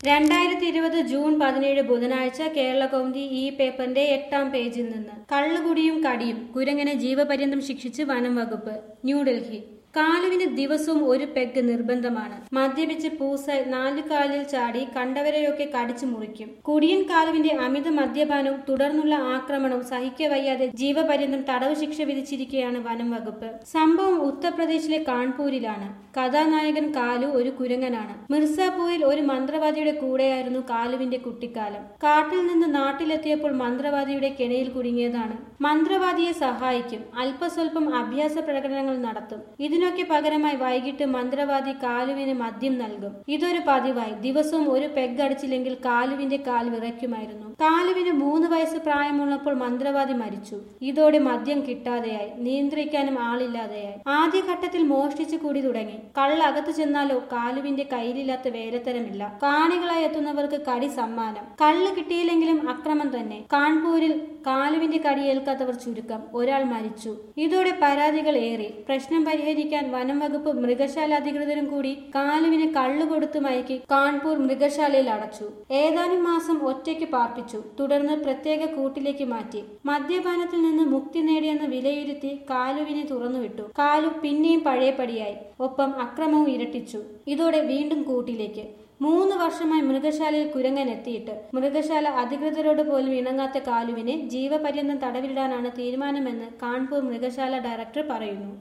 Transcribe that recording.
രണ്ടായിരത്തി ഇരുപത് ജൂൺ പതിനേഴ് ബുധനാഴ്ച കേരള കൗമുദി ഈ പേപ്പറിന്റെ എട്ടാം പേജിൽ നിന്ന് കള്ളുകുടിയും കടിയും കുരങ്ങനെ ജീവപര്യന്തം ശിക്ഷിച്ച് വനം വകുപ്പ് ന്യൂഡൽഹി കാലുവിന് ദിവസവും ഒരു പെഗ് നിർബന്ധമാണ് മദ്യപിച്ച് പൂസ നാലു കാലിൽ ചാടി കണ്ടവരെയൊക്കെ കടിച്ചു മുറിക്കും കുടിയൻ കാലുവിന്റെ അമിത മദ്യപാനവും തുടർന്നുള്ള ആക്രമണവും സഹിക്കവയ്യാതെ ജീവപര്യന്തം തടവ് ശിക്ഷ വിധിച്ചിരിക്കുകയാണ് വനം വകുപ്പ് സംഭവം ഉത്തർപ്രദേശിലെ കാൺപൂരിലാണ് കഥാനായകൻ കാലു ഒരു കുരങ്ങനാണ് മിർസാപൂരിൽ ഒരു മന്ത്രവാദിയുടെ കൂടെയായിരുന്നു കാലുവിന്റെ കുട്ടിക്കാലം കാട്ടിൽ നിന്ന് നാട്ടിലെത്തിയപ്പോൾ മന്ത്രവാദിയുടെ കെണിയിൽ കുടുങ്ങിയതാണ് മന്ത്രവാദിയെ സഹായിക്കും അല്പസ്വല്പം അഭ്യാസ പ്രകടനങ്ങൾ നടത്തും ഇതിനൊക്കെ പകരമായി വൈകിട്ട് മന്ത്രവാദി കാലുവിന് മദ്യം നൽകും ഇതൊരു പതിവായി ദിവസവും ഒരു പെഗ് അടിച്ചില്ലെങ്കിൽ കാലുവിന്റെ കാൽ വിറയ്ക്കുമായിരുന്നു കാലുവിന് മൂന്ന് വയസ്സ് പ്രായമുള്ളപ്പോൾ മന്ത്രവാദി മരിച്ചു ഇതോടെ മദ്യം കിട്ടാതെയായി നിയന്ത്രിക്കാനും ആളില്ലാതെയായി ആദ്യഘട്ടത്തിൽ മോഷ്ടിച്ചു കൂടി തുടങ്ങി കള്ള് അകത്തു ചെന്നാലോ കാലുവിന്റെ കയ്യിലില്ലാത്ത വേലത്തരമില്ല കാണികളായി എത്തുന്നവർക്ക് കടി സമ്മാനം കള്ള് കിട്ടിയില്ലെങ്കിലും അക്രമം തന്നെ കാൺപൂരിൽ കാലുവിന്റെ കടിയേൽക്കാത്തവർ ചുരുക്കം ഒരാൾ മരിച്ചു ഇതോടെ പരാതികൾ ഏറി പ്രശ്നം പരിഹരിക്കാൻ വനം വകുപ്പ് മൃഗശാല അധികൃതരും കൂടി കാലുവിന് കള്ളു കൊടുത്തു മയക്കി കാൺപൂർ മൃഗശാലയിൽ അടച്ചു ഏതാനും മാസം ഒറ്റയ്ക്ക് പാർപ്പിച്ചു തുടർന്ന് പ്രത്യേക കൂട്ടിലേക്ക് മാറ്റി മദ്യപാനത്തിൽ നിന്ന് മുക്തി നേടിയെന്ന് വിലയിരുത്തി കാലുവിനെ തുറന്നുവിട്ടു കാലു പിന്നെയും പഴയപടിയായി ഒപ്പം അക്രമവും ഇരട്ടിച്ചു ഇതോടെ വീണ്ടും കൂട്ടിലേക്ക് മൂന്ന് വർഷമായി മൃഗശാലയിൽ കുരങ്ങൻ എത്തിയിട്ട് മൃഗശാല അധികൃതരോട് പോലും ഇണങ്ങാത്ത കാലുവിനെ ജീവപര്യന്തം തടവിലിടാനാണ് തീരുമാനമെന്ന് കാൺപൂർ മൃഗശാല ഡയറക്ടർ പറയുന്നു